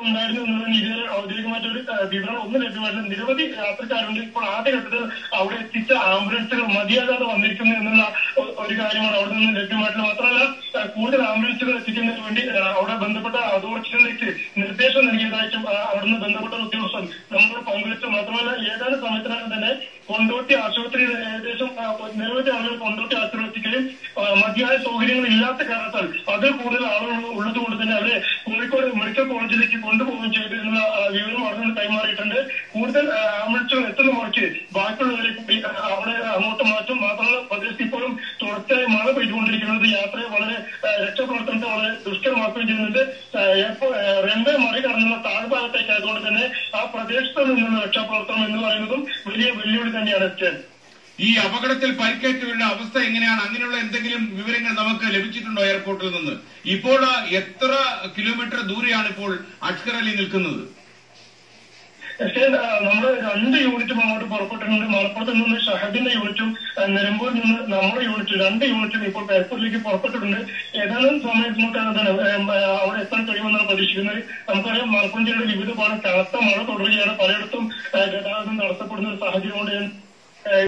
ഉണ്ടായിരുന്നു എന്നുള്ളതിന് ഇതുവരെ ഔദ്യോഗികമായിട്ട് ഒരു ആ, വിവരം ഒന്നും ലഭ്യമായില്ല നിരവധി യാത്രക്കാരുണ്ട് ഇപ്പോൾ ആദ്യഘട്ടത്തിൽ അവിടെ എത്തിച്ച ആംബുലൻസുകൾ മതിയാകാതെ വന്നിരിക്കുന്നു എന്നുള്ള ഒ- ഒരു കാര്യമാണ് അവിടെ നിന്ന് ലഭ്യമായിട്ടുള്ളത് മാത്രമല്ല ആ, കൂടുതൽ ആംബുലൻസുകൾ എത്തിക്കുന്നതിന് വേണ്ടി ആ, അവിടെ ബന്ധപ്പെട്ട അതോറിറ്റികളിലേക്ക് നിർദ്ദേശം നൽകിയതായിട്ടും ആ, അവിടുന്ന് ബന്ധപ്പെട്ട ഉദ്യോഗസ്ഥൻ നമ്മളോട് പങ്കുവച്ചു മാത്രമല്ല ഏതാനും സമയത്തിനകം തന്നെ കൊണ്ടോട്ടി ആശുപത്രിയിൽ ഏകദേശം ആ, നിരവധി ആളുകൾ കൊണ്ടോട്ടി ആശുപത്രി എത്തിക്കുകയും ആ, മതിയായ സൗകര്യങ്ങൾ ഇല്ലാത്ത കാരണത്താൽ അതിൽ കൂടുതൽ ആളുകൾ ഉള്ളത് കൊണ്ട് തന്നെ അവരെ കോഴിക്കോട് മെഡിക്കൽ കോളേജിലേക്ക് കൊണ്ടുപോവുകയും ചെയ്തു എന്നുള്ള ആ, വിവരം അവിടെ നിന്ന് കൈമാറിയിട്ടുണ്ട് കൂടുതൽ ആ, ആംബുലൻസുകൾ എത്തുന്ന മുറയ്ക്ക് ബാക്കിയുള്ളവരെ കൂടി ആ, അവിടെ അങ്ങോട്ട് മാറ്റും മാത്രമല്ല പ്രദേശത്ത് ഇപ്പോഴും തുടർച്ചയായി മഴ പെയ്തുകൊണ്ടിരിക്കുന്നത് യാത്രയെ വളരെ ആ, രക്ഷാപ്രവർത്തനത്തെ വളരെ ദുഷ്കരമാക്കുകയും ചെയ്യുന്നുണ്ട് ആ, എയർപോ- ആ, റൺവേ മറികടന്നുള്ള താഴ്ഭാഗത്തേക്ക് ആയതുകൊണ്ട് തന്നെ ആ പ്രദേശത്ത് നിന്നുള്ള രക്ഷാപ്രവർത്തനം എന്ന് പറയുന്നതും വലിയ വെല്ലുവിളി തന്നെയാണ് എത്തിയത് ഈ അപകടത്തിൽ പരിക്കേറ്റവരുടെ അവസ്ഥ എങ്ങനെയാണ് അങ്ങനെയുള്ള എന്തെങ്കിലും വിവരങ്ങൾ നമുക്ക് ലഭിച്ചിട്ടുണ്ടോ എയർപോർട്ടിൽ നിന്ന് ഇപ്പോൾ എത്ര കിലോമീറ്റർ ദൂരെയാണ് ഇപ്പോൾ അഷ്കർ അലി നിൽക്കുന്നത് പക്ഷേ ആ, നമ്മള് രണ്ട് യൂണിറ്റും അങ്ങോട്ട് പുറപ്പെട്ടിട്ടുണ്ട് മലപ്പുറത്ത് നിന്ന് ഷഹദിന്റെ യൂണിറ്റും ആ, നിലമ്പൂരിൽ നിന്ന് നമ്മുടെ യൂണിറ്റും രണ്ട് യൂണിറ്റും ഇപ്പോൾ എയർപോർട്ടിലേക്ക് പുറപ്പെട്ടിട്ടുണ്ട് ഏതാനും സമയത്തിനൊക്കെ എന്താണ് ഏം, ആ, അവിടെ എത്താൻ കഴിയുമെന്നാണ് പ്രതീക്ഷിക്കുന്നത് നമുക്കറിയാം മലപ്പുറം ജില്ലയുടെ വിവിധ ഭാഗം കനത്ത മഴ തുടരുകയാണ് പലയിടത്തും ആ, ഗതാഗതം തടസ്സപ്പെടുന്ന ഒരു സാഹചര്യം കൊണ്ട്